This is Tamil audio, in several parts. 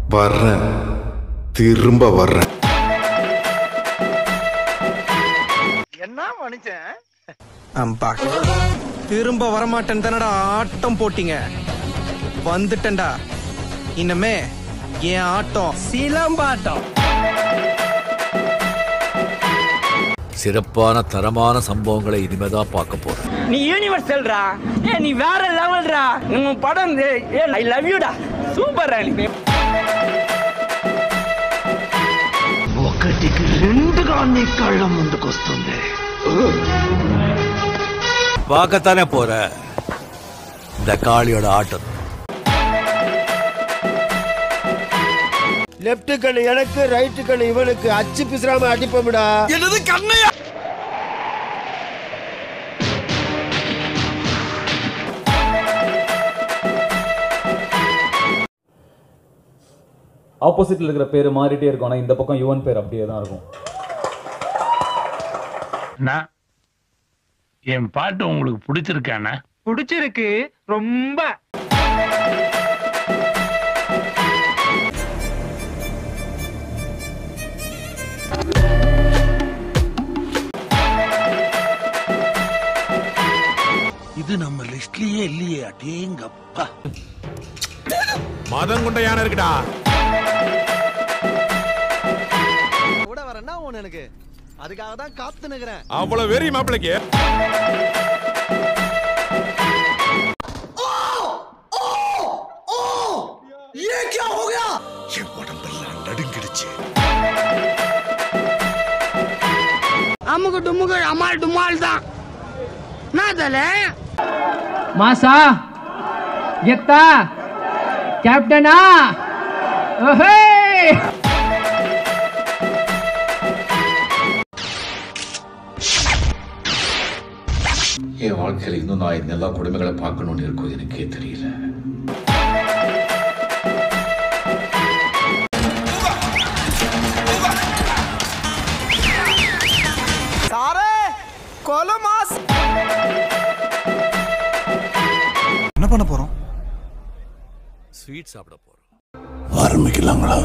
வர்றேன் திரும்ப வர்றேன் அம்பா திரும்ப வரமாட்டேன் தானடா ஆட்டம் போட்டீங்க வந்துட்டேன்டா இன்னமே என் ஆட்டம் சிலம்பாட்டம் சிறப்பான தரமான சம்பவங்களை இனிமேதான் பார்க்க போறேன் நீ யூனிவர்சல்டா ஏ நீ வேற லெவல்டா உன் படம் ஏ ஐ லவ் யூடா சூப்பர் நீ ఒకటికి రెండుగా నీ కళ్ళ ముందుకొస్తుంది பார்க்கத்தானே போற இந்த காளியோட ஆட்டம் லெப்ட் கண்ணு எனக்கு ரைட் கண்ணு இவனுக்கு அச்சு பிசுறாம அடிப்போம்டா என்னது கண்ணையா ஆப்போசிட்ல இருக்கிற பேர் மாறிட்டே இருக்கும் ஆனா இந்த பக்கம் யுவன் பேர் அப்படியே தான் இருக்கும் என் பாட்டு உங்களுக்கு பிடிச்சிருக்கானே பிடிச்சிருக்கு ரொம்ப இது நம்ம லிஸ்ட்லயே இல்லையே அடேங்கப்பா மதம் கொண்ட யானை இருக்குடா கூட வரேன்னா உன் எனக்கு அதுக்காக தான் காத்து நிக்கிறேன் அவ்வளவு வெறி மாப்பிளைக்கு என் உடம்பெல்லாம் நடுங்கிடுச்சு அமுக்கு டுமுக்கு அமால் டுமால் தான் நான் தல மாசா கெத்தா கேப்டனா ஓஹே என் வாழ்க்கையில இன்னும் நான் இந்த எல்லா குடும்பங்களை பார்க்கணும்னு இருக்கும் எனக்கே தெரியல சாரே கொலமாஸ் என்ன பண்ண போறோம் ஸ்வீட் சாப்பிட போறோம் ஆரம்பிக்கலாங்களா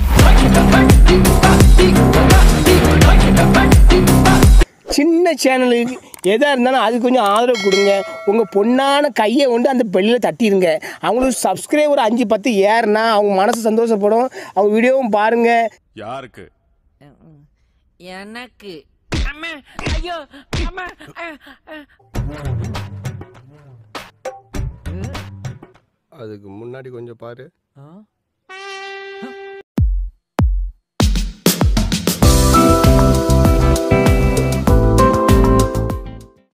சின்ன சேனலுக்கு எதா இருந்தாலும் அது கொஞ்சம் ஆதரவு கொடுங்க உங்க பொண்ணான கையை கொண்டு அந்த பெல்லில தட்டிடுங்க அவங்களுக்கு சப்ஸ்கிரைபர் அஞ்சு பத்து ஏறுனா அவங்க மனசு சந்தோஷப்படும் அவங்க வீடியோவும் பாருங்க யாருக்கு எனக்கு அம்மா ஐயோ அம்மா அதுக்கு முன்னாடி கொஞ்சம் பாரு